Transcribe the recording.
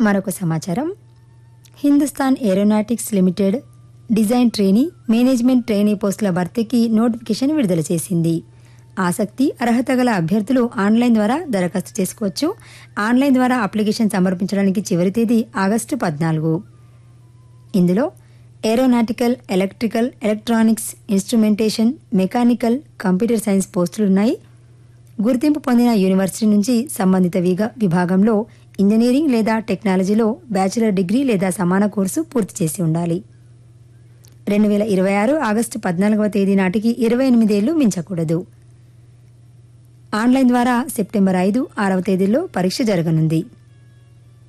మరొక సమాచారం Hindustan aeronautics limited design trainee management trainee పోస్టుల భర్తీకి నోటిఫికేషన్ విడుదల చేసింది ఆసక్తి అర్హత గల అభ్యర్థులు ఆన్లైన్ ద్వారా దరఖాస్తు చేసుకోవచ్చు ఆన్లైన్ ద్వారా అప్లికేషన్ సమర్పించడానికి చివరి తేదీ ఆగస్టు పద్నాలుగు ఇందులో aeronautical electrical electronics instrumentation mechanical computer science పోస్టులున్నాయి గుర్తింపు పొందిన యూనివర్సిటీ నుంచి సంబంధిత విగా- విభాగంలో ఇంజనీరింగ్ లేదా టెక్నాలజీలో బ్యాచిలర్ డిగ్రీ లేదా సమాన కోర్సు పూర్తి చేసి ఉండాలి రెండు వేల ఇరవై ఆరు ఆగస్టు పద్నాలుగవ తేదీ నాటికి ఇరవై ఎనిమిదేళ్లు మించకూడదు ఆన్లైన్ ద్వారా సెప్టెంబర్ ఐదు ఆరవ తేదీల్లో పరీక్ష జరగనుంది